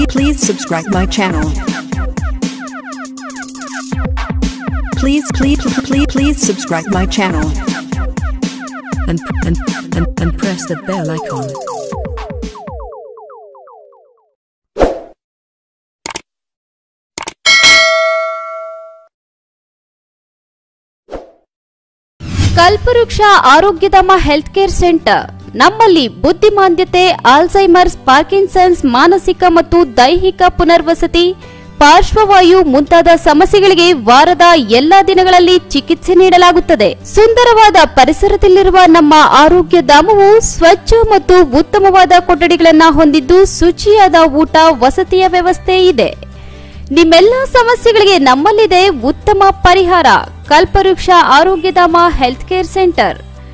please subscribe my channel. Please please please please subscribe my channel. And and and, and press the bell icon. ಕಲ್ಪವೃಕ್ಷ Arogyadhama health care centre ನಮ್ಮಲ್ಲಿ ಬುದ್ಧಿಮಾಂದ್ಯತೆ Alzheimer's Parkinson's ಮಾನಸಿಕ ಮತ್ತು ದೈಹಿಕ ಪುನರ್ವಸತಿ ಪಾರ್ಶ್ವವಾಯು ಮುಂತಾದ ಸಮಸ್ಯೆಗಳಿಗೆ ವಾರದ ಎಲ್ಲಾ ದಿನಗಳಲ್ಲಿ ಚಿಕಿತ್ಸೆ ನೀಡಲಾಗುತ್ತದೆ ಸುಂದರವಾದ ಪರಿಸರದಲ್ಲಿರುವ ನಮ್ಮ ಆರೋಗ್ಯ ಧಾಮವು ಸ್ವಚ್ಛ ಮತ್ತು ಉತ್ತಮವಾದ ಕೊಠಡಿಗಳನ್ನು ಹೊಂದಿದ್ದು ಶುಚಿಯಾದ ಊಟ ವಸತಿಯ ವ್ಯವಸ್ಥೆ ಇದೆ ನಿಮ್ಮೆಲ್ಲ ಸಮಸ್ಯೆಗಳಿಗೆ ನಮ್ಮಲ್ಲಿದೆ ಉತ್ತಮ ಪರಿಹಾರ Kalpavriksha Arogyadhama health care centre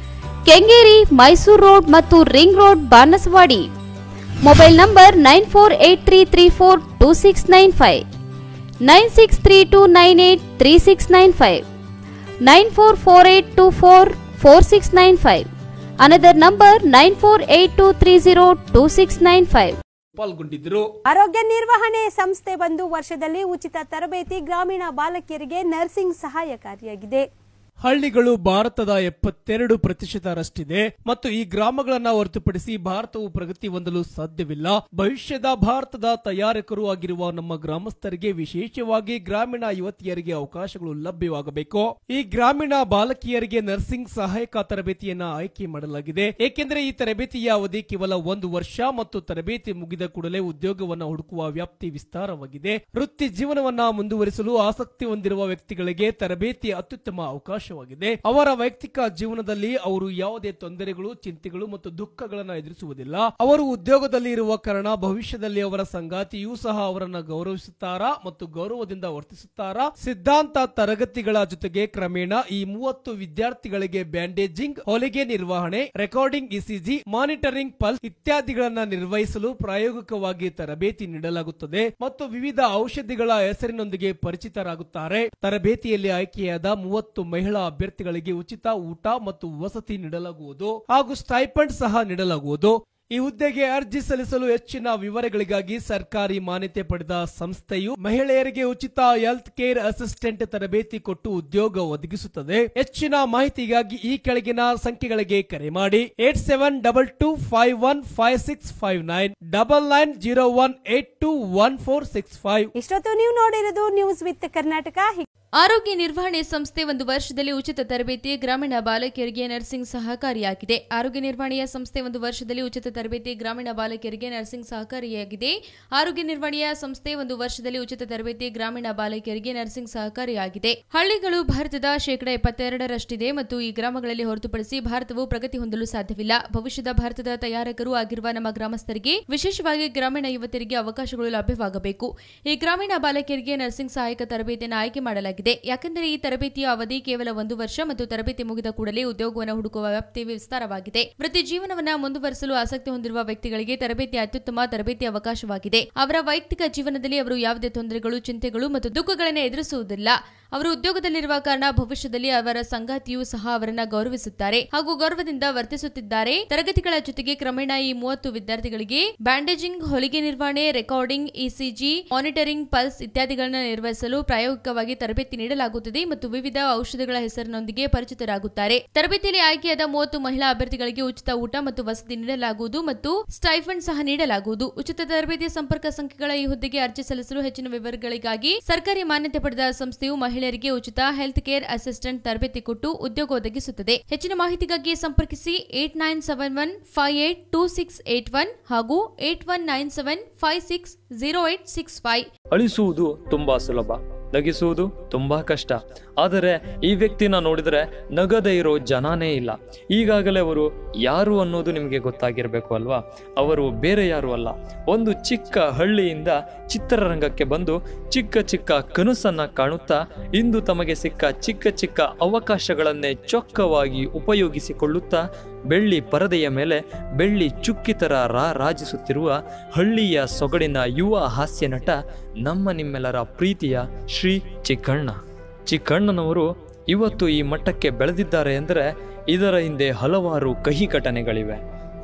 Kengeri Mysore road ಮತ್ತು ring road Banasavadi mobile number nine four eight three three four two six nine five nine six three two nine eight three six nine five nine four four eight two four four six nine five another number nine four eight two three zero two six nine five ಪಾಲ್ಗೊಂಡಿದ್ದರು ಆರೋಗ್ಯ ನಿರ್ವಹಣೆ ಸಂಸ್ಥೆ ಬಂದು ವರ್ಷದಲ್ಲಿ ಉಚಿತ ತರಬೇತಿ ಗ್ರಾಮೀಣ ಬಾಲಕಿಯರಿಗೆ nursing ಸಹಾಯಕಾರಿಯಾಗಿದೆ ಹಳ್ಳಿಗಳು ಭಾರತದ ಎಪ್ಪತ್ತೆರಡು ಪ್ರತಿಶತರಷ್ಟಿದೆ ಮತ್ತು ಈ ಗ್ರಾಮಗಳನ್ನ ಹೊರತುಪಡಿಸಿ ಭಾರತವು ಪ್ರಗತಿ ಹೊಂದಲು ಸಾಧ್ಯವಿಲ್ಲ ಭವಿಷ್ಯದ ಭಾರತದ ತಯಾರಕರು ಆಗಿರುವ ನಮ್ಮ ಗ್ರಾಮಸ್ಥರಿಗೆ ವಿಶೇಷವಾಗಿ ಗ್ರಾಮೀಣ ಯುವತಿಯರಿಗೆ ಅವಕಾಶಗಳು ಲಭ್ಯವಾಗಬೇಕು ಈ ಗ್ರಾಮೀಣ ಬಾಲಕಿಯರಿಗೆ ನರ್ಸಿಂಗ್ ಸಹಾಯಕ ತರಬೇತಿಯನ್ನ ಆಯ್ಕೆ ಮಾಡಲಾಗಿದೆ ಏಕೆಂದರೆ ಈ ತರಬೇತಿಯ ಅವಧಿ ಕೇವಲ ಒಂದು ವರ್ಷ ಮತ್ತು ತರಬೇತಿ ಮುಗಿದ ಕೂಡಲೇ ಉದ್ಯೋಗವನ್ನ ಹುಡುಕುವ ವ್ಯಾಪ್ತಿ ವಿಸ್ತಾರವಾಗಿದೆ ವೃತ್ತಿ ಜೀವನವನ್ನ ಮುಂದುವರಿಸಲು ಆಸಕ್ತಿ ಹೊಂದಿರುವ ವ್ಯಕ್ತಿಗಳಿಗೆ ತರಬೇತಿ ಅತ್ಯುತ್ತಮ ಅವಕಾಶವಾಗಿದೆ ಅವರ ವೈಯಕ್ತಿಕ ಜೀವನದಲ್ಲಿ ಅವರು ಯಾವುದೇ ತೊಂದರೆಗಳು ಚಿಂತೆಗಳು ಮತ್ತು ದುಃಖಗಳನ್ನ ಎದುರಿಸುವುದಿಲ್ಲ ಅವರು ಉದ್ಯೋಗದಲ್ಲಿ ಇರುವ ಕಾರಣ ಭವಿಷ್ಯದಲ್ಲಿ ಅವರ ಸಂಗಾತಿಯೂ ಸಹ ಅವರನ್ನ ಗೌರವಿಸುತ್ತಾರಾ ಮತ್ತು ಗೌರವದಿಂದ ವರ್ತಿಸುತ್ತಾರಾ ಸಿದ್ಧಾಂತ ತರಗತಿಗಳ ಜೊತೆಗೆ ಕ್ರಮೇಣ ಈ ಮೂವತ್ತು ವಿದ್ಯಾರ್ಥಿಗಳಿಗೆ ಬ್ಯಾಂಡೇಜಿಂಗ್ ಹೊಲಿಗೆ ನಿರ್ವಹಣೆ ರೆಕಾರ್ಡಿಂಗ್ ಇಸಿಜಿ ಮಾನಿಟರಿಂಗ್ ಪಲ್ಸ್ ಇತ್ಯಾದಿಗಳನ್ನ ನಿರ್ವಹಿಸಲು ಪ್ರಾಯೋಗಿಕವಾಗಿ ತರಬೇತಿ ನೀಡಲಾಗುತ್ತದೆ ಮತ್ತು ವಿವಿಧ ಔಷಧಿಗಳ ಹೆಸರಿನೊಂದಿಗೆ ಪರಿಚಿತರಾಗುತ್ತಾರೆ ತರಬೇತಿಯಲ್ಲಿ ಆಯ್ಕೆಯಾದ ಮೂವತ್ತು ಮಹಿಳಾ ಅಭ್ಯರ್ಥಿಗಳಿಗೆ ಉಚಿತ ಊಟ ಮತ್ತು ವಸತಿ ನೀಡಲಾಗುವುದು ಹಾಗೂ ಸ್ಟೈಪಂಡ್ ಸಹ ನೀಡಲಾಗುವುದು ಈ ಹುದ್ದೆಗೆ ಅರ್ಜಿ ಸಲ್ಲಿಸಲು ಹೆಚ್ಚಿನ ವಿವರಗಳಿಗಾಗಿ ಸರ್ಕಾರಿ ಮಾನ್ಯತೆ ಪಡೆದ ಸಂಸ್ಥೆಯು ಮಹಿಳೆಯರಿಗೆ ಉಚಿತ ಹೆಲ್ತ್ ಕೇರ್ ಅಸಿಸ್ಟೆಂಟ್ ತರಬೇತಿ ಕೊಟ್ಟು ಉದ್ಯೋಗ ಒದಗಿಸುತ್ತದೆ ಹೆಚ್ಚಿನ ಮಾಹಿತಿಗಾಗಿ ಈ ಕೆಳಗಿನ ಸಂಖ್ಯೆಗಳಿಗೆ ಕರೆ ಮಾಡಿ eight seven double two five one five six five nine double nine zero one eight two one four six five ಇಷ್ಟೊತ್ತು ನೀವು ನೋಡಿರೋದು ನ್ಯೂಸ್ ವಿತ್ ಕರ್ನಾಟಕ ಹಿ- ಆರೋಗ್ಯ ನಿರ್ವಹಣೆ ಸಂಸ್ಥೆ ಒಂದು ವರ್ಷದಲ್ಲಿ ಉಚಿತ ತರಬೇತಿ ಗ್ರಾಮೀಣ ಬಾಲಕಿಯರಿಗೆ ನರ್ಸಿಂಗ್ ಸಹಕಾರಿಯಾಗಿದೆ ಆರೋಗ್ಯ ನಿರ್ವಹಣೆಯ ಸಂಸ್ಥೆ ಒಂದು ವರ್ಷದಲ್ಲಿ ಉಚಿತ ತರಬೇತಿ ಗ್ರಾಮೀಣ ಬಾಲಕಿಯರಿಗೆ ನರ್ಸಿಂಗ್ ಸಹಕಾರಿಯಾಗಿದೆ ಆರೋಗ್ಯ ನಿರ್ವಹಣೆಯ ಸಂಸ್ಥೆ ಒಂದು ವರ್ಷದಲ್ಲಿ ಉಚಿತ ತರಬೇತಿ ಗ್ರಾಮೀಣ ಬಾಲಕಿಯರಿಗೆ ನರ್ಸಿಂಗ್ ಸಹಕಾರಿಯಾಗಿದೆ ಹಳ್ಳಿಗಳು ಭಾರತದ ಶೇಕಡ ಎಪ್ಪತ್ತೆರಡರಷ್ಟಿದೆ ಮತ್ತು ಈ ಗ್ರಾಮಗಳಲ್ಲಿ ಹೊರತುಪಡಿಸಿ ಭಾರತವು ಪ್ರಗತಿ ಹೊಂದಲು ಸಾಧ್ಯವಿಲ್ಲ ಭವಿಷ್ಯದ ಭಾರತದ ತಯಾರಕರು ಆಗಿರುವ ನಮ್ಮ ಗ್ರಾಮಸ್ಥರಿಗೆ ವಿಶೇಷವಾಗಿ ಗ್ರಾಮೀಣ ಯುವತಿಯರಿಗೆ ಅವಕಾಶಗಳು ಲಭ್ಯವಾಗಬೇಕು ಈ ಗ್ರಾಮೀಣ ಬಾಲಕಿಯರಿಗೆ ನರ್ಸಿಂಗ್ ಸಹಾಯಕ ತರಬೇತಿಯನ್ನು ಆಯ್ಕೆ ಮಾಡಲಾಗಿದೆ ಯಾಕೆಂದರೆ ಈ ತರಬೇತಿಯ ಅವಧಿ ಕೇವಲ ಒಂದು ವರ್ಷ ಮತ್ತು ತರಬೇತಿ ಮುಗಿದ ಕೂಡಲೇ ಉದ್ಯೋಗವನ್ನು ಹುಡುಕುವ ವ್ಯಾಪ್ತಿ ವಿಸ್ತಾರವಾಗಿದೆ ವೃತ್ತಿ ಜೀವನವನ್ನ ಮುಂದುವರಿಸಲು ಆಸಕ್ತಿ ಹೊಂದಿರುವ ವ್ಯಕ್ತಿಗಳಿಗೆ ತರಬೇತಿ ಅತ್ಯುತ್ತಮ ತರಬೇತಿ ಅವಕಾಶವಾಗಿದೆ ಅವರ ವೈಯಕ್ತಿಕ ಜೀವನದಲ್ಲಿ ಅವರು ಯಾವುದೇ ತೊಂದರೆಗಳು ಚಿಂತೆಗಳು ಮತ್ತು ದುಃಖಗಳನ್ನು ಎದುರಿಸುವುದಿಲ್ಲ ಅವರು ಉದ್ಯೋಗದಲ್ಲಿರುವ ಕಾರಣ ಭವಿಷ್ಯದಲ್ಲಿ ಅವರ ಸಂಗಾತಿಯೂ ಸಹ ಅವರನ್ನ ಗೌರವಿಸುತ್ತಾರೆ ಹಾಗೂ ಗೌರವದಿಂದ ವರ್ತಿಸುತ್ತಿದ್ದಾರೆ ತರಗತಿಗಳ ಜೊತೆಗೆ ಕ್ರಮೇಣ ಈ ಮೂವತ್ತು ವಿದ್ಯಾರ್ಥಿಗಳಿಗೆ ಬ್ಯಾಂಡೇಜಿಂಗ್ ಹೊಲಿಗೆ ನಿರ್ವಹಣೆ ರೆಕಾರ್ಡಿಂಗ್ ಇಸಿಜಿ ಮಾನಿಟರಿಂಗ್ ಪಲ್ಸ್ ಇತ್ಯಾದಿಗಳನ್ನು ನಿರ್ವಹಿಸಲು ಪ್ರಾಯೋಗಿಕವಾಗಿ ತರಬೇತಿ ನೀಡಲಾಗುತ್ತದೆ ಮತ್ತು ವಿವಿಧ ಔಷಧಗಳ ಹೆಸರಿನೊಂದಿಗೆ ಪರಿಚಿತರಾಗುತ್ತಾರೆ ತರಬೇತಿಯಲ್ಲಿ ಆಯ್ಕೆಯಾದ ಮೂವತ್ತು ಮಹಿಳಾ ಅಭ್ಯರ್ಥಿಗಳಿಗೆ ಉಚಿತ ಊಟ ಮತ್ತು ವಸತಿ ನೀಡಲಾಗುವುದು ಮತ್ತು ಸ್ಟೈಫಂಡ್ ಸಹ ನೀಡಲಾಗುವುದು ಉಚಿತ ತರಬೇತಿಯ ಸಂಪರ್ಕ ಸಂಖ್ಯೆಗಳ ಈ ಹುದ್ದೆಗೆ ಅರ್ಜಿ ಸಲ್ಲಿಸಲು ಹೆಚ್ಚಿನ ವಿವರಗಳಿಗಾಗಿ ಸರ್ಕಾರಿ ಮಾನ್ಯತೆ ಪಡೆದ ಸಂಸ್ಥೆಯು ಮಹಿಳೆಯರಿಗೆ ಉಚಿತ ಹೆಲ್ತ್ ಕೇರ್ ಅಸಿಸ್ಟೆಂಟ್ ತರಬೇತಿ ಕೊಟ್ಟು ಉದ್ಯೋಗ ಒದಗಿಸುತ್ತದೆ ಹೆಚ್ಚಿನ ಮಾಹಿತಿಗಾಗಿ ಸಂಪರ್ಕಿಸಿ eight nine seven one five eight two six eight one ಹಾಗೂ eight one nine seven five six zero eight six five ಅಳಿಸುವುದು ತುಂಬಾ ಸುಲಭ ನಗಿಸುವುದು ತುಂಬಾ ಕಷ್ಟ ಆದರೆ ಈ ವ್ಯಕ್ತಿನ ನೋಡಿದರೆ ನಗದೇ ಇರೋ ಜನನೇ ಇಲ್ಲ ಈಗಾಗಲೇ ಅವರು ಯಾರು ಅನ್ನೋದು ನಿಮಗೆ ಗೊತ್ತಾಗಿರಬೇಕು ಅಲ್ವಾ ಅವರು ಬೇರೆ ಯಾರು ಅಲ್ಲ ಒಂದು ಚಿಕ್ಕ ಹಳ್ಳಿಯಿಂದ ಚಿತ್ರರಂಗಕ್ಕೆ ಬಂದು ಚಿಕ್ಕ ಚಿಕ್ಕ ಕನಸನ್ನ ಕಾಣುತ್ತಾ ಇಂದು ತಮಗೆ ಸಿಕ್ಕ ಚಿಕ್ಕ ಚಿಕ್ಕ ಅವಕಾಶಗಳನ್ನೇ ಚೊಕ್ಕವಾಗಿ ಉಪಯೋಗಿಸಿಕೊಳ್ಳುತ್ತಾ ಬೆಳ್ಳಿ ಪರದೆಯ ಮೇಲೆ ಬೆಳ್ಳಿ ಚುಕ್ಕಿತರ ರಾ ರಾಜಿಸುತ್ತಿರುವ ಹಳ್ಳಿಯ ಸೊಗಡಿನ ಯುವ ಹಾಸ್ಯ ನಟ ನಮ್ಮ ನಿಮ್ಮೆಲ್ಲರ ಪ್ರೀತಿಯ ಶ್ರೀ ಚಿಕ್ಕಣ್ಣ ಚಿಕ್ಕಣ್ಣನವರು ಇವತ್ತು ಈ ಮಟ್ಟಕ್ಕೆ ಬೆಳೆದಿದ್ದಾರೆ ಎಂದರೆ ಇದರ ಹಿಂದೆ ಹಲವಾರು ಕಹಿ ಘಟನೆಗಳಿವೆ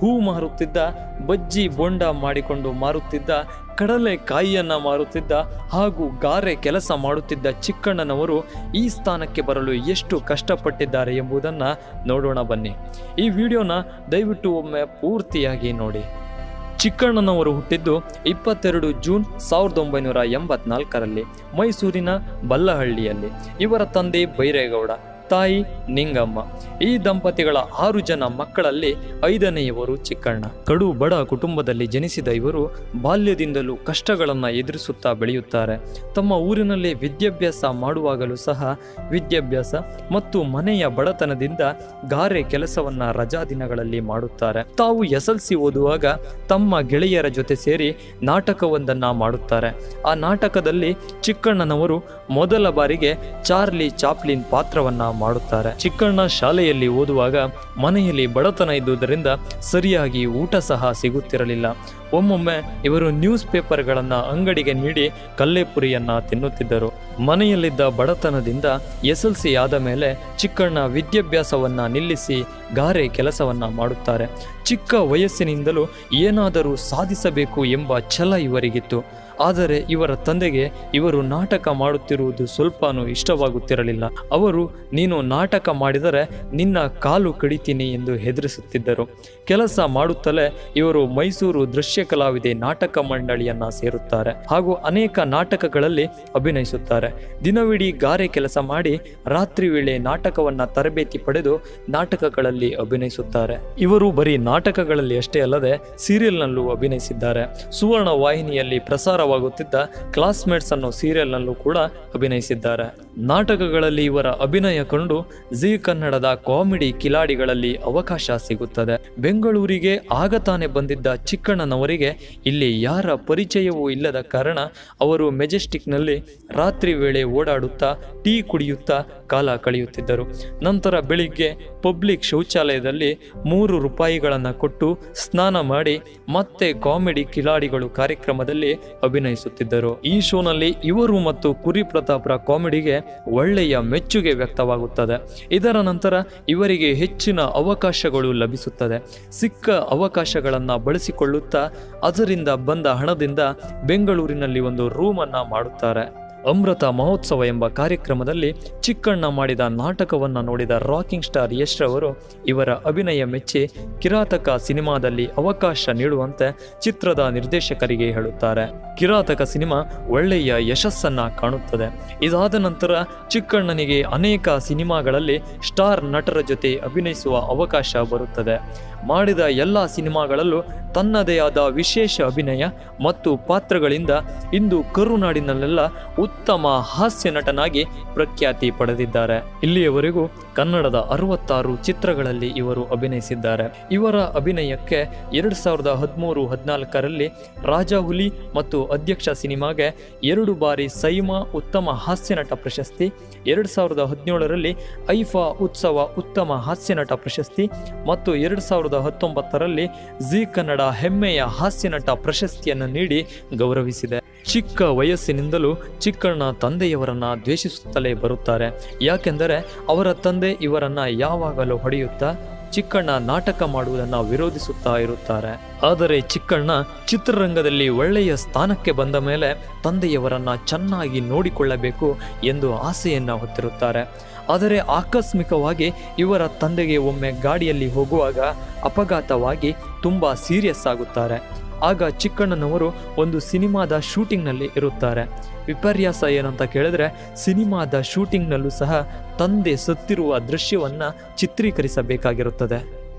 ಹೂ ಮಾರುತ್ತಿದ್ದ ಬಜ್ಜಿ ಬೋಂಡ ಮಾಡಿಕೊಂಡು ಮಾರುತ್ತಿದ್ದ ಕಡಲೆಕಾಯಿಯನ್ನ ಮಾರುತ್ತಿದ್ದ ಹಾಗೂ ಗಾರೆ ಕೆಲಸ ಮಾಡುತ್ತಿದ್ದ ಚಿಕ್ಕಣ್ಣನವರು ಈ ಸ್ಥಾನಕ್ಕೆ ಬರಲು ಎಷ್ಟು ಕಷ್ಟಪಟ್ಟಿದ್ದಾರೆ ಎಂಬುದನ್ನು ನೋಡೋಣ ಬನ್ನಿ ಈ ವಿಡಿಯೋನ ದಯವಿಟ್ಟು ಒಮ್ಮೆ ಪೂರ್ತಿಯಾಗಿ ನೋಡಿ ಚಿಕ್ಕಣ್ಣನವರು ಹುಟ್ಟಿದ್ದು ಇಪ್ಪತ್ತೆರಡು ಜೂನ್ ಸಾವಿರದ ಒಂಬೈನೂರ ಎಂಬತ್ನಾಲ್ಕರಲ್ಲಿ ಮೈಸೂರಿನ ಬಲ್ಲಹಳ್ಳಿಯಲ್ಲಿ ಇವರ ತಂದೆ ಬೈರೇಗೌಡ ತಾಯಿ ನಿಂಗಮ್ಮ ಈ ದಂಪತಿಗಳ ಆರು ಜನ ಮಕ್ಕಳಲ್ಲಿ ಐದನೆಯವರು ಚಿಕ್ಕಣ್ಣ ಕಡು ಬಡ ಕುಟುಂಬದಲ್ಲಿ ಜನಿಸಿದ ಇವರು ಬಾಲ್ಯದಿಂದಲೂ ಕಷ್ಟಗಳನ್ನು ಎದುರಿಸುತ್ತಾ ಬೆಳೆಯುತ್ತಾರೆ ತಮ್ಮ ಊರಿನಲ್ಲಿ ವಿದ್ಯಾಭ್ಯಾಸ ಮಾಡುವಾಗಲೂ ಸಹ ವಿದ್ಯಾಭ್ಯಾಸ ಮತ್ತು ಮನೆಯ ಬಡತನದಿಂದ ಗಾರೆ ಕೆಲಸವನ್ನ ರಜಾ ದಿನಗಳಲ್ಲಿ ಮಾಡುತ್ತಾರೆ ತಾವು ಎಸ್ ಎಲ್ ಸಿ ಓದುವಾಗ ತಮ್ಮ ಗೆಳೆಯರ ಜೊತೆ ಸೇರಿ ನಾಟಕವೊಂದನ್ನ ಮಾಡುತ್ತಾರೆ ಆ ನಾಟಕದಲ್ಲಿ ಚಿಕ್ಕಣ್ಣನವರು ಮೊದಲ ಬಾರಿಗೆ ಚಾರ್ಲಿ ಚಾಪ್ಲಿನ್ ಪಾತ್ರವನ್ನ ಮಾಡುತ್ತಾರೆ ಚಿಕ್ಕಣ್ಣ ಶಾಲೆಯಲ್ಲಿ ಓದುವಾಗ ಮನೆಯಲ್ಲಿ ಬಡತನ ಇದ್ದುದರಿಂದ ಸರಿಯಾಗಿ ಊಟ ಸಹ ಸಿಗುತ್ತಿರಲಿಲ್ಲ ಒಮ್ಮೊಮ್ಮೆ ಇವರು ನ್ಯೂಸ್ ಪೇಪರ್ಗಳನ್ನ ಅಂಗಡಿಗೆ ನೀಡಿ ಕಲ್ಲೆಪುರಿಯನ್ನ ತಿನ್ನುತ್ತಿದ್ದರು ಮನೆಯಲ್ಲಿದ್ದ ಬಡತನದಿಂದ ಎಸ್ ಎಲ್ ಸಿ ಆದ ಮೇಲೆ ಚಿಕ್ಕಣ್ಣ ವಿದ್ಯಾಭ್ಯಾಸವನ್ನ ನಿಲ್ಲಿಸಿ ಗಾರೆ ಕೆಲಸವನ್ನ ಮಾಡುತ್ತಾರೆ ಚಿಕ್ಕ ವಯಸ್ಸಿನಿಂದಲೂ ಏನಾದರೂ ಸಾಧಿಸಬೇಕು ಎಂಬ ಛಲ ಇವರಿಗಿತ್ತು ಆದರೆ ಇವರ ತಂದೆಗೆ ಇವರು ನಾಟಕ ಮಾಡುತ್ತಿರುವುದು ಸ್ವಲ್ಪನೂ ಇಷ್ಟವಾಗುತ್ತಿರಲಿಲ್ಲ ಅವರು ನೀನು ನಾಟಕ ಮಾಡಿದರೆ ನಿನ್ನ ಕಾಲು ಕಡಿತೀನಿ ಎಂದು ಹೆದರಿಸುತ್ತಿದ್ದರು ಕೆಲಸ ಮಾಡುತ್ತಲೇ ಇವರು ಮೈಸೂರು ದೃಶ್ಯ ಕಲಾವಿದೆ ನಾಟಕ ಮಂಡಳಿಯನ್ನ ಸೇರುತ್ತಾರೆ ಹಾಗೂ ಅನೇಕ ನಾಟಕಗಳಲ್ಲಿ ಅಭಿನಯಿಸುತ್ತಾರೆ ದಿನವಿಡೀ ಗಾರೆ ಕೆಲಸ ಮಾಡಿ ರಾತ್ರಿ ವೇಳೆ ನಾಟಕವನ್ನ ತರಬೇತಿ ಪಡೆದು ನಾಟಕಗಳಲ್ಲಿ ಅಭಿನಯಿಸುತ್ತಾರೆ ಇವರು ಬರೀ ನಾಟಕಗಳಲ್ಲಿ ಅಷ್ಟೇ ಅಲ್ಲದೆ ಸೀರಿಯಲ್ನಲ್ಲೂ ಅಭಿನಯಿಸಿದ್ದಾರೆ ಸುವರ್ಣ ವಾಹಿನಿಯಲ್ಲಿ ಪ್ರಸಾರವಾಗುತ್ತಿದ್ದ ಕ್ಲಾಸ್ಮೇಟ್ಸ್ ಅನ್ನೋ ಸೀರಿಯಲ್ನಲ್ಲೂ ಕೂಡ ಅಭಿನಯಿಸಿದ್ದಾರೆ ನಾಟಕಗಳಲ್ಲಿ ಇವರ ಅಭಿನಯ ಕಂಡು ಜಿ ಕನ್ನಡದ ಕಾಮಿಡಿ ಕಿಲಾಡಿಗಳಲ್ಲಿ ಅವಕಾಶ ಸಿಗುತ್ತದೆ ಬೆಂಗಳೂರಿಗೆ ಆಗ ತಾನೇ ಬಂದಿದ್ದ ಚಿಕ್ಕಣ್ಣನವರಿಗೆ ಇಲ್ಲಿ ಯಾರ ಪರಿಚಯವೂ ಇಲ್ಲದ ಕಾರಣ ಅವರು ಮೆಜೆಸ್ಟಿಕ್ನಲ್ಲಿ ರಾತ್ರಿ ವೇಳೆ ಓಡಾಡುತ್ತಾ ಟೀ ಕುಡಿಯುತ್ತಾ ಕಾಲ ಕಳೆಯುತ್ತಿದ್ದರು ನಂತರ ಬೆಳಿಗ್ಗೆ ಪಬ್ಲಿಕ್ ಶೌಚಾಲಯದಲ್ಲಿ ಮೂರು ರೂಪಾಯಿಗಳನ್ನು ಕೊಟ್ಟು ಸ್ನಾನ ಮಾಡಿ ಮತ್ತೆ ಕಾಮಿಡಿ ಕಿಲಾಡಿಗಳು ಕಾರ್ಯಕ್ರಮದಲ್ಲಿ ಅಭಿನಯಿಸುತ್ತಿದ್ದರು ಈ ಶೋನಲ್ಲಿ ಇವರು ಮತ್ತು ಕುರಿ ಪ್ರತಾಪ್ರ ಕಾಮಿಡಿಗೆ ಒಳ್ಳೆಯ ಮೆಚ್ಚುಗೆ ವ್ಯಕ್ತವಾಗುತ್ತದೆ ಇದರ ನಂತರ ಇವರಿಗೆ ಹೆಚ್ಚಿನ ಅವಕಾಶಗಳು ಲಭಿಸುತ್ತದೆ ಸಿಕ್ಕ ಅವಕಾಶಗಳನ್ನು ಬಳಸಿಕೊಳ್ಳುತ್ತಾ ಅದರಿಂದ ಬಂದ ಹಣದಿಂದ ಬೆಂಗಳೂರಿನಲ್ಲಿ ಒಂದು ರೂಮನ್ನ ಮಾಡುತ್ತಾರೆ ಅಮೃತ ಮಹೋತ್ಸವ ಎಂಬ ಕಾರ್ಯಕ್ರಮದಲ್ಲಿ ಚಿಕ್ಕಣ್ಣ ಮಾಡಿದ ನಾಟಕವನ್ನ ನೋಡಿದ ರಾಕಿಂಗ್ ಸ್ಟಾರ್ ಯಶ್ ರವರು ಇವರ ಅಭಿನಯ ಮೆಚ್ಚಿ ಕಿರಾತಕ ಸಿನಿಮಾದಲ್ಲಿ ಅವಕಾಶ ನೀಡುವಂತೆ ಚಿತ್ರದ ನಿರ್ದೇಶಕರಿಗೆ ಹೇಳುತ್ತಾರೆ ಕಿರಾತಕ ಸಿನಿಮಾ ಒಳ್ಳೆಯ ಯಶಸ್ಸನ್ನ ಕಾಣುತ್ತದೆ ಇದಾದ ನಂತರ ಚಿಕ್ಕಣ್ಣನಿಗೆ ಅನೇಕ ಸಿನಿಮಾಗಳಲ್ಲಿ ಸ್ಟಾರ್ ನಟರ ಜೊತೆ ಅಭಿನಯಿಸುವ ಅವಕಾಶ ಬರುತ್ತದೆ ಮಾಡಿದ ಎಲ್ಲ ಸಿನಿಮಾಗಳಲ್ಲೂ ತನ್ನದೇ ಆದ ವಿಶೇಷ ಅಭಿನಯ ಮತ್ತು ಪಾತ್ರಗಳಿಂದ ಇಂದು ಕರುನಾಡಿನಲ್ಲೆಲ್ಲ ಉತ್ತಮ ಹಾಸ್ಯ ನಟನಾಗಿ ಪ್ರಖ್ಯಾತಿ ಪಡೆದಿದ್ದಾರೆ ಇಲ್ಲಿಯವರೆಗೂ ಕನ್ನಡದ ಅರವತ್ತಾರು ಚಿತ್ರಗಳಲ್ಲಿ ಇವರು ಅಭಿನಯಿಸಿದ್ದಾರೆ ಇವರ ಅಭಿನಯಕ್ಕೆ ಎರಡ್ ಸಾವಿರದ ಹದಿಮೂರು ಹದಿನಾಲ್ಕರಲ್ಲಿ ರಾಜಾಹುಲಿ ಮತ್ತು ಅಧ್ಯಕ್ಷ ಸಿನಿಮಾಗೆ ಎರಡು ಬಾರಿ ಸೈಮಾ ಉತ್ತಮ ಹಾಸ್ಯ ನಟ ಪ್ರಶಸ್ತಿ ಎರಡ್ ಸಾವಿರದ ಹದಿನೇಳರಲ್ಲಿ ಐಫಾ ಉತ್ಸವ ಉತ್ತಮ ಹಾಸ್ಯ ನಟ ಪ್ರಶಸ್ತಿ ಮತ್ತು ಎರಡ್ ಸಾವಿರದ ಹತ್ತೊಂಬತ್ತರಲ್ಲಿ ಜಿ ಕನ್ನಡ ಹೆಮ್ಮೆಯ ಹಾಸ್ಯ ನಟ ಪ್ರಶಸ್ತಿಯನ್ನು ನೀಡಿ ಗೌರವಿಸಿದೆ ಚಿಕ್ಕ ವಯಸ್ಸಿನಿಂದಲೂ ಚಿಕ್ಕಣ್ಣ ತಂದೆಯವರನ್ನ ದ್ವೇಷಿಸುತ್ತಲೇ ಬರುತ್ತಾರೆ ಯಾಕೆಂದರೆ ಅವರ ತಂದೆ ಇವರನ್ನ ಯಾವಾಗಲೂ ಹೊಡೆಯುತ್ತಾ ಚಿಕ್ಕಣ್ಣ ನಾಟಕ ಮಾಡುವುದನ್ನು ವಿರೋಧಿಸುತ್ತಾ ಇರುತ್ತಾರೆ ಆದರೆ ಚಿಕ್ಕಣ್ಣ ಚಿತ್ರರಂಗದಲ್ಲಿ ಒಳ್ಳೆಯ ಸ್ಥಾನಕ್ಕೆ ಬಂದ ಮೇಲೆ ತಂದೆಯವರನ್ನ ಚೆನ್ನಾಗಿ ನೋಡಿಕೊಳ್ಳಬೇಕು ಎಂದು ಆಸೆಯನ್ನ ಹೊತ್ತಿರುತ್ತಾರೆ ಆದರೆ ಆಕಸ್ಮಿಕವಾಗಿ ಇವರ ತಂದೆಗೆ ಒಮ್ಮೆ ಗಾಡಿಯಲ್ಲಿ ಹೋಗುವಾಗ ಅಪಘಾತವಾಗಿ ತುಂಬ ಸೀರಿಯಸ್ ಆಗುತ್ತಾರೆ ಆಗ ಚಿಕ್ಕಣ್ಣನವರು ಒಂದು ಸಿನಿಮಾದ ಶೂಟಿಂಗ್ನಲ್ಲಿ ಇರುತ್ತಾರೆ ವಿಪರ್ಯಾಸ ಏನಂತ ಕೇಳಿದ್ರೆ ಸಿನಿಮಾದ ಶೂಟಿಂಗ್ನಲ್ಲೂ ಸಹ ತಂದೆ ಸತ್ತಿರುವ ದೃಶ್ಯವನ್ನ ಚಿತ್ರೀಕರಿಸಬೇಕಾಗಿರುತ್ತದೆ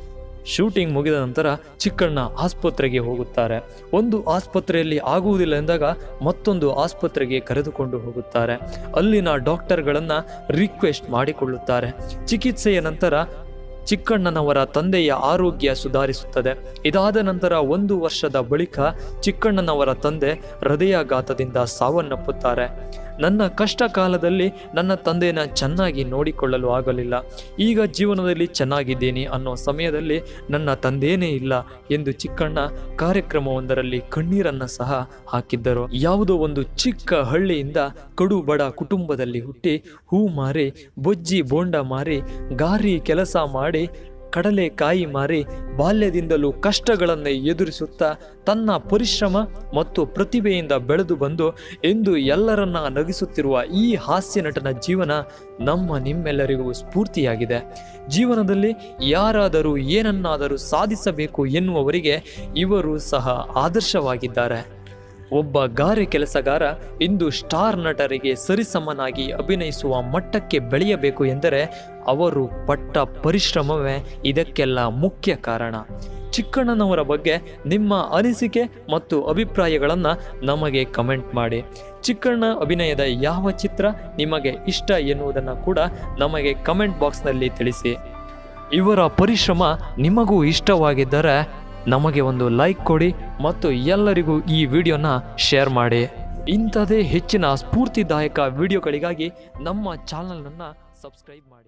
ಶೂಟಿಂಗ್ ಮುಗಿದ ನಂತರ ಚಿಕ್ಕಣ್ಣ ಆಸ್ಪತ್ರೆಗೆ ಹೋಗುತ್ತಾರೆ ಒಂದು ಆಸ್ಪತ್ರೆಯಲ್ಲಿ ಆಗುವುದಿಲ್ಲ ಎಂದಾಗ ಮತ್ತೊಂದು ಆಸ್ಪತ್ರೆಗೆ ಕರೆದುಕೊಂಡು ಹೋಗುತ್ತಾರೆ ಅಲ್ಲಿನ ಡಾಕ್ಟರ್ಗಳನ್ನ ರಿಕ್ವೆಸ್ಟ್ ಮಾಡಿಕೊಳ್ಳುತ್ತಾರೆ ಚಿಕಿತ್ಸೆಯ ನಂತರ ಚಿಕ್ಕಣ್ಣನವರ ತಂದೆಯ ಆರೋಗ್ಯ ಸುಧಾರಿಸುತ್ತದೆ ಇದಾದ ನಂತರ ಒಂದು ವರ್ಷದ ಬಳಿಕ ಚಿಕ್ಕಣ್ಣನವರ ತಂದೆ ಹೃದಯಾಘಾತದಿಂದ ಸಾವನ್ನಪ್ಪುತ್ತಾರೆ ನನ್ನ ಕಷ್ಟ ಕಾಲದಲ್ಲಿ ನನ್ನ ತಂದೆನ ಚೆನ್ನಾಗಿ ನೋಡಿಕೊಳ್ಳಲು ಆಗಲಿಲ್ಲ ಈಗ ಜೀವನದಲ್ಲಿ ಚೆನ್ನಾಗಿದ್ದೀನಿ ಅನ್ನೋ ಸಮಯದಲ್ಲಿ ನನ್ನ ತಂದೆಯೇ ಇಲ್ಲ ಎಂದು ಚಿಕ್ಕಣ್ಣ ಕಾರ್ಯಕ್ರಮವೊಂದರಲ್ಲಿ ಕಣ್ಣೀರನ್ನ ಸಹ ಹಾಕಿದ್ದರು ಯಾವುದೋ ಒಂದು ಚಿಕ್ಕ ಹಳ್ಳಿಯಿಂದ ಕಡು ಬಡ ಕುಟುಂಬದಲ್ಲಿ ಹುಟ್ಟಿ ಹೂ ಮಾರಿ ಬೊಜ್ಜಿ ಬೋಂಡ ಮಾರಿ ಗಾರಿ ಕೆಲಸ ಮಾಡಿ ಕಡಲೆಕಾಯಿ ಮಾರಿ ಬಾಲ್ಯದಿಂದಲೂ ಕಷ್ಟಗಳನ್ನು ಎದುರಿಸುತ್ತಾ ತನ್ನ ಪರಿಶ್ರಮ ಮತ್ತು ಪ್ರತಿಭೆಯಿಂದ ಬೆಳೆದು ಬಂದು ಇಂದು ಎಲ್ಲರನ್ನ ನಗಿಸುತ್ತಿರುವ ಈ ಹಾಸ್ಯ ನಟನ ಜೀವನ ನಮ್ಮ ನಿಮ್ಮೆಲ್ಲರಿಗೂ ಸ್ಫೂರ್ತಿಯಾಗಿದೆ ಜೀವನದಲ್ಲಿ ಯಾರಾದರೂ ಏನನ್ನಾದರೂ ಸಾಧಿಸಬೇಕು ಎನ್ನುವವರಿಗೆ ಇವರು ಸಹ ಆದರ್ಶವಾಗಿದ್ದಾರೆ ಒಬ್ಬ ಗಾರೆ ಕೆಲಸಗಾರ ಇಂದು ಸ್ಟಾರ್ ನಟರಿಗೆ ಸರಿಸಮನಾಗಿ ಅಭಿನಯಿಸುವ ಮಟ್ಟಕ್ಕೆ ಬೆಳೆಯಬೇಕು ಎಂದರೆ ಅವರು ಪಟ್ಟ ಪರಿಶ್ರಮವೇ ಇದಕ್ಕೆಲ್ಲ ಮುಖ್ಯ ಕಾರಣ ಚಿಕ್ಕಣ್ಣನವರ ಬಗ್ಗೆ ನಿಮ್ಮ ಅನಿಸಿಕೆ ಮತ್ತು ಅಭಿಪ್ರಾಯಗಳನ್ನು ನಮಗೆ ಕಮೆಂಟ್ ಮಾಡಿ ಚಿಕ್ಕಣ್ಣ ಅಭಿನಯದ ಯಾವ ಚಿತ್ರ ನಿಮಗೆ ಇಷ್ಟ ಎನ್ನುವುದನ್ನು ಕೂಡ ನಮಗೆ ಕಮೆಂಟ್ ಬಾಕ್ಸ್ನಲ್ಲಿ ತಿಳಿಸಿ ಇವರ ಪರಿಶ್ರಮ ನಿಮಗೂ ಇಷ್ಟವಾಗಿದ್ದರೆ ನಮಗೆ ಒಂದು ಲೈಕ್ ಕೊಡಿ ಮತ್ತು ಎಲ್ಲರಿಗೂ ಈ ವಿಡಿಯೋನ ಶೇರ್ ಮಾಡಿ ಇಂಥದೇ ಹೆಚ್ಚಿನ ಸ್ಫೂರ್ತಿದಾಯಕ ವಿಡಿಯೋಗಳಿಗಾಗಿ ನಮ್ಮ ಚಾನಲನ್ನು ಸಬ್ಸ್ಕ್ರೈಬ್ ಮಾಡಿ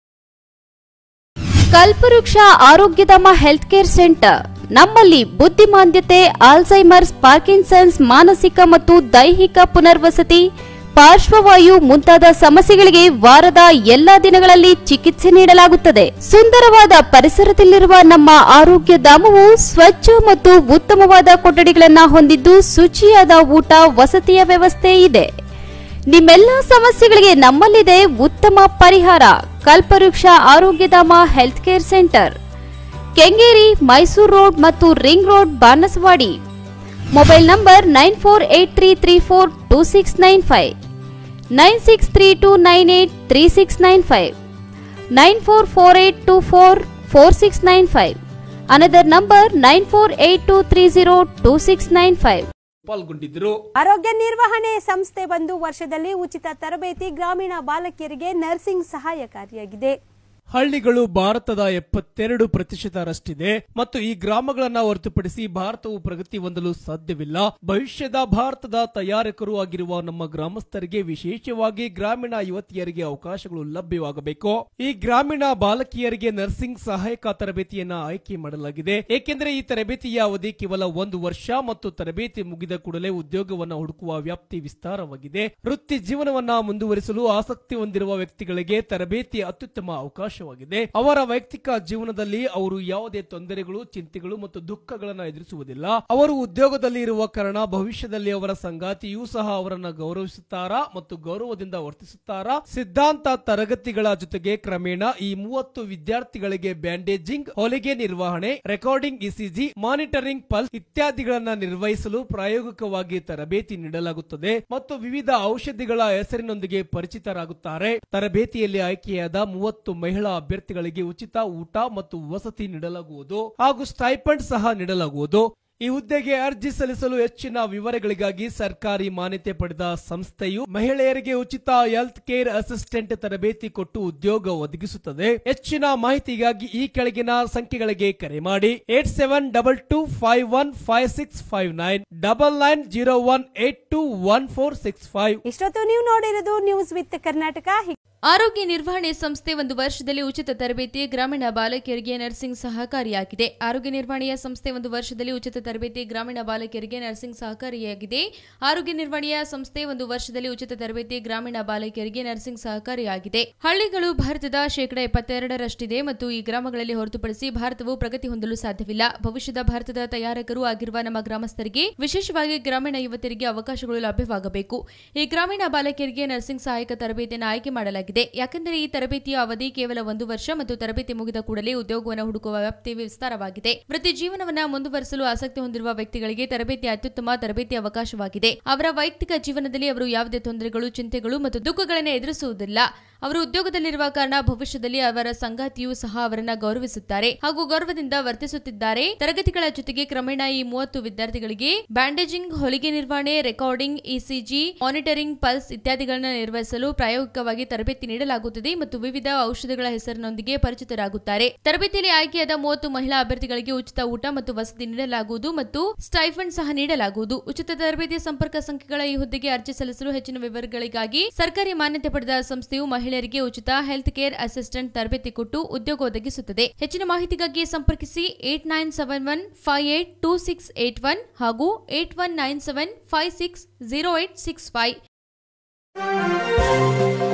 ಕಲ್ಪವೃಕ್ಷ ಆರೋಗ್ಯಧಾಮ ಹೆಲ್ತ್ ಕೇರ್ ಸೆಂಟರ್ ನಮ್ಮಲ್ಲಿ ಬುದ್ಧಿಮಾಂದ್ಯತೆ ಆಲ್ಝೈಮರ್ಸ್ ಪಾರ್ಕಿನ್ಸನ್ಸ್ ಮಾನಸಿಕ ಮತ್ತು ದೈಹಿಕ ಪುನರ್ವಸತಿ ಪಾರ್ಶ್ವವಾಯು ಮುಂತಾದ ಸಮಸ್ಯೆಗಳಿಗೆ ವಾರದ ಎಲ್ಲಾ ದಿನಗಳಲ್ಲಿ ಚಿಕಿತ್ಸೆ ನೀಡಲಾಗುತ್ತದೆ ಸುಂದರವಾದ ಪರಿಸರದಲ್ಲಿರುವ ನಮ್ಮ ಆರೋಗ್ಯ ಧಾಮವು ಸ್ವಚ್ಛ ಮತ್ತು ಉತ್ತಮವಾದ ಕೊಠಡಿಗಳನ್ನು ಹೊಂದಿದ್ದು ಶುಚಿಯಾದ ಊಟ ವಸತಿಯ ವ್ಯವಸ್ಥೆ ಇದೆ ನಿಮ್ಮೆಲ್ಲ ಸಮಸ್ಯೆಗಳಿಗೆ ನಮ್ಮಲ್ಲಿದೆ ಉತ್ತಮ ಪರಿಹಾರ Kalpavriksha Arogyadhama health care centre Kengeri Mysore road ಮತ್ತು ring road Banasavadi mobile number nine four eight three three four two six nine five nine six three two nine eight three six nine five nine four four eight two four four six nine five another number nine four eight two three zero two six nine five ಪಾಲ್ಗೊಂಡಿದ್ದರು ಆರೋಗ್ಯ ನಿರ್ವಹಣೆ ಸಂಸ್ಥೆ ಬಂದು ವರ್ಷದಲ್ಲಿ ಉಚಿತ ತರಬೇತಿ ಗ್ರಾಮೀಣ ಬಾಲಕಿಯರಿಗೆ nursing ಸಹಾಯಕಾರಿಯಾಗಿದೆ ಹಳ್ಳಿಗಳು ಭಾರತದ ಎಪ್ಪತ್ತೆರಡು ಪ್ರತಿಶತರಷ್ಟಿದೆ ಮತ್ತು ಈ ಗ್ರಾಮಗಳನ್ನ ಹೊರತುಪಡಿಸಿ ಭಾರತವು ಪ್ರಗತಿ ಹೊಂದಲು ಸಾಧ್ಯವಿಲ್ಲ ಭವಿಷ್ಯದ ಭಾರತದ ತಯಾರಕರು ಆಗಿರುವ ನಮ್ಮ ಗ್ರಾಮಸ್ಥರಿಗೆ ವಿಶೇಷವಾಗಿ ಗ್ರಾಮೀಣ ಯುವತಿಯರಿಗೆ ಅವಕಾಶಗಳು ಲಭ್ಯವಾಗಬೇಕು ಈ ಗ್ರಾಮೀಣ ಬಾಲಕಿಯರಿಗೆ ನರ್ಸಿಂಗ್ ಸಹಾಯಕ ತರಬೇತಿಯನ್ನ ಆಯ್ಕೆ ಮಾಡಲಾಗಿದೆ ಏಕೆಂದರೆ ಈ ತರಬೇತಿಯ ಅವಧಿ ಕೇವಲ ಒಂದು ವರ್ಷ ಮತ್ತು ತರಬೇತಿ ಮುಗಿದ ಕೂಡಲೇ ಉದ್ಯೋಗವನ್ನ ಹುಡುಕುವ ವ್ಯಾಪ್ತಿ ವಿಸ್ತಾರವಾಗಿದೆ ವೃತ್ತಿ ಜೀವನವನ್ನ ಮುಂದುವರಿಸಲು ಆಸಕ್ತಿ ಹೊಂದಿರುವ ವ್ಯಕ್ತಿಗಳಿಗೆ ತರಬೇತಿ ಅತ್ಯುತ್ತಮ ಅವಕಾಶವಾಗಿದೆ ಅವರ ವೈಯಕ್ತಿಕ ಜೀವನದಲ್ಲಿ ಅವರು ಯಾವುದೇ ತೊಂದರೆಗಳು ಚಿಂತೆಗಳು ಮತ್ತು ದುಃಖಗಳನ್ನು ಎದುರಿಸುವುದಿಲ್ಲ ಅವರು ಉದ್ಯೋಗದಲ್ಲಿ ಇರುವ ಕಾರಣ ಭವಿಷ್ಯದಲ್ಲಿ ಅವರ ಸಂಗಾತಿಯೂ ಸಹ ಅವರನ್ನ ಗೌರವಿಸುತ್ತಾರಾ ಮತ್ತು ಗೌರವದಿಂದ ವರ್ತಿಸುತ್ತಾರಾ ಸಿದ್ಧಾಂತ ತರಗತಿಗಳ ಜೊತೆಗೆ ಕ್ರಮೇಣ ಈ ಮೂವತ್ತು ವಿದ್ಯಾರ್ಥಿಗಳಿಗೆ ಬ್ಯಾಂಡೇಜಿಂಗ್ ಹೊಲಿಗೆ ನಿರ್ವಹಣೆ ರೆಕಾರ್ಡಿಂಗ್ ಇಸಿಜಿ ಮಾನಿಟರಿಂಗ್ ಪಲ್ಸ್ ಇತ್ಯಾದಿಗಳನ್ನ ನಿರ್ವಹಿಸಲು ಪ್ರಾಯೋಗಿಕವಾಗಿ ತರಬೇತಿ ನೀಡಲಾಗುತ್ತದೆ ಮತ್ತು ವಿವಿಧ ಔಷಧಿಗಳ ಹೆಸರಿನೊಂದಿಗೆ ಪರಿಚಿತರಾಗುತ್ತಾರೆ ತರಬೇತಿಯಲ್ಲಿ ಆಯ್ಕೆಯಾದ ಮೂವತ್ತು ಮಹಿಳಾ ಅಭ್ಯರ್ಥಿಗಳಿಗೆ ಉಚಿತ ಊಟ ಮತ್ತು ವಸತಿ ನೀಡಲಾಗುವುದು ಹಾಗೂ ಸ್ಟೈಪಂಡ್ ಸಹ ನೀಡಲಾಗುವುದು ಈ ಹುದ್ದೆಗೆ ಅರ್ಜಿ ಸಲ್ಲಿಸಲು ಹೆಚ್ಚಿನ ವಿವರಗಳಿಗಾಗಿ ಸರ್ಕಾರಿ ಮಾನ್ಯತೆ ಪಡೆದ ಸಂಸ್ಥೆಯು ಮಹಿಳೆಯರಿಗೆ ಉಚಿತ ಹೆಲ್ತ್ ಕೇರ್ ಅಸಿಸ್ಟೆಂಟ್ ತರಬೇತಿ ಕೊಟ್ಟು ಉದ್ಯೋಗ ಒದಗಿಸುತ್ತದೆ ಹೆಚ್ಚಿನ ಮಾಹಿತಿಗಾಗಿ ಈ ಕೆಳಗಿನ ಸಂಖ್ಯೆಗಳಿಗೆ ಕರೆ ಮಾಡಿ eight seven double two five one five six five nine double nine zero one eight two one four six five ಇಷ್ಟೊತ್ತು ನೀವು ನೋಡಿರೋದು ನ್ಯೂಸ್ ವಿತ್ ಕರ್ನಾಟಕ ಆರೋಗ್ಯ ನಿರ್ವಹಣೆ ಸಂಸ್ಥೆ ಒಂದು ವರ್ಷದಲ್ಲಿ ಉಚಿತ ತರಬೇತಿ ಗ್ರಾಮೀಣ ಬಾಲಕಿಯರಿಗೆ ನರ್ಸಿಂಗ್ ಸಹಕಾರಿಯಾಗಿದೆ ಆರೋಗ್ಯ ನಿರ್ವಹಣೆಯ ಸಂಸ್ಥೆ ಒಂದು ವರ್ಷದಲ್ಲಿ ಉಚಿತ ತರಬೇತಿ ಗ್ರಾಮೀಣ ಬಾಲಕಿಯರಿಗೆ ನರ್ಸಿಂಗ್ ಸಹಕಾರಿಯಾಗಿದೆ ಆರೋಗ್ಯ ನಿರ್ವಹಣೆಯ ಸಂಸ್ಥೆ ಒಂದು ವರ್ಷದಲ್ಲಿ ಉಚಿತ ತರಬೇತಿ ಗ್ರಾಮೀಣ ಬಾಲಕಿಯರಿಗೆ ನರ್ಸಿಂಗ್ ಸಹಕಾರಿಯಾಗಿದೆ ಹಳ್ಳಿಗಳು ಭಾರತದ ಶೇಕಡಾ ಎಪ್ಪತ್ತೆರಡರಷ್ಟಿದೆ ಮತ್ತು ಈ ಗ್ರಾಮಗಳಲ್ಲಿ ಹೊರತುಪಡಿಸಿ ಭಾರತವು ಪ್ರಗತಿ ಹೊಂದಲು ಸಾಧ್ಯವಿಲ್ಲ ಭವಿಷ್ಯದ ಭಾರತದ ತಯಾರಕರು ಆಗಿರುವ ನಮ್ಮ ಗ್ರಾಮಸ್ಥರಿಗೆ ವಿಶೇಷವಾಗಿ ಗ್ರಾಮೀಣ ಯುವತಿಯರಿಗೆ ಅವಕಾಶಗಳು ಲಭ್ಯವಾಗಬೇಕು ಈ ಗ್ರಾಮೀಣ ಬಾಲಕಿಯರಿಗೆ ನರ್ಸಿಂಗ್ ಸಹಾಯಕ ತರಬೇತಿಯನ್ನು ಆಯ್ಕೆ ಮಾಡಲಾಗಿದೆ ಯಾಕೆಂದರೆ ಈ ತರಬೇತಿಯ ಅವಧಿ ಕೇವಲ ಒಂದು ವರ್ಷ ಮತ್ತು ತರಬೇತಿ ಮುಗಿದ ಕೂಡಲೇ ಉದ್ಯೋಗವನ್ನು ಹುಡುಕುವ ವ್ಯಾಪ್ತಿ ವಿಸ್ತಾರವಾಗಿದೆ ವೃತ್ತಿ ಜೀವನವನ್ನ ಮುಂದುವರಿಸಲು ಆಸಕ್ತಿ ಹೊಂದಿರುವ ವ್ಯಕ್ತಿಗಳಿಗೆ ತರಬೇತಿ ಅತ್ಯುತ್ತಮ ತರಬೇತಿ ಅವಕಾಶವಾಗಿದೆ ಅವರ ವೈಯಕ್ತಿಕ ಜೀವನದಲ್ಲಿ ಅವರು ಯಾವುದೇ ತೊಂದರೆಗಳು ಚಿಂತೆಗಳು ಮತ್ತು ದುಃಖಗಳನ್ನು ಎದುರಿಸುವುದಿಲ್ಲ ಅವರು ಉದ್ಯೋಗದಲ್ಲಿರುವ ಕಾರಣ ಭವಿಷ್ಯದಲ್ಲಿ ಅವರ ಸಂಗಾತಿಯೂ ಸಹ ಅವರನ್ನ ಗೌರವಿಸುತ್ತಾರೆ ಹಾಗೂ ಗೌರವದಿಂದ ವರ್ತಿಸುತ್ತಿದ್ದಾರೆ ತರಗತಿಗಳ ಜೊತೆಗೆ ಕ್ರಮೇಣ ಈ ಮೂವತ್ತು ವಿದ್ಯಾರ್ಥಿಗಳಿಗೆ ಬ್ಯಾಂಡೇಜಿಂಗ್ ಹೊಲಿಗೆ ನಿರ್ವಹಣೆ ರೆಕಾರ್ಡಿಂಗ್ ಇಸಿಜಿ ಮಾನಿಟರಿಂಗ್ ಪಲ್ಸ್ ಇತ್ಯಾದಿಗಳನ್ನು ನಿರ್ವಹಿಸಲು ಪ್ರಾಯೋಗಿಕವಾಗಿ ತರಬೇತಿ ನೀಡಲಾಗುತ್ತದೆ ಮತ್ತು ವಿವಿಧ ಔಷಧಿಗಳ ಹೆಸರಿನೊಂದಿಗೆ ಪರಿಚಿತರಾಗುತ್ತಾರೆ ತರಬೇತಿಯಲ್ಲಿ ಆಯ್ಕೆಯಾದ ಮೂವತ್ತು ಮಹಿಳಾ ಅಭ್ಯರ್ಥಿಗಳಿಗೆ ಉಚಿತ ಊಟ ಮತ್ತು ವಸತಿ ನೀಡಲಾಗುವುದು ಮತ್ತು ಸ್ಟೈಫಂಡ್ ಸಹ ನೀಡಲಾಗುವುದು ಉಚಿತ ತರಬೇತಿಯ ಸಂಪರ್ಕ ಸಂಖ್ಯೆಗಳ ಈ ಹುದ್ದೆಗೆ ಅರ್ಜಿ ಸಲ್ಲಿಸಲು ಹೆಚ್ಚಿನ ವಿವರಗಳಿಗಾಗಿ ಸರ್ಕಾರಿ ಮಾನ್ಯತೆ ಪಡೆದ ಸಂಸ್ಥೆಯು ಮಹಿಳೆಯರಿಗೆ ಉಚಿತ ಹೆಲ್ತ್ ಕೇರ್ ಅಸಿಸ್ಟೆಂಟ್ ತರಬೇತಿ ಕೊಟ್ಟು ಉದ್ಯೋಗ ಒದಗಿಸುತ್ತದೆ ಹೆಚ್ಚಿನ ಮಾಹಿತಿಗಾಗಿ ಸಂಪರ್ಕಿಸಿ eight nine seven one five eight two six eight one ಹಾಗೂ eight one nine seven five six zero eight six five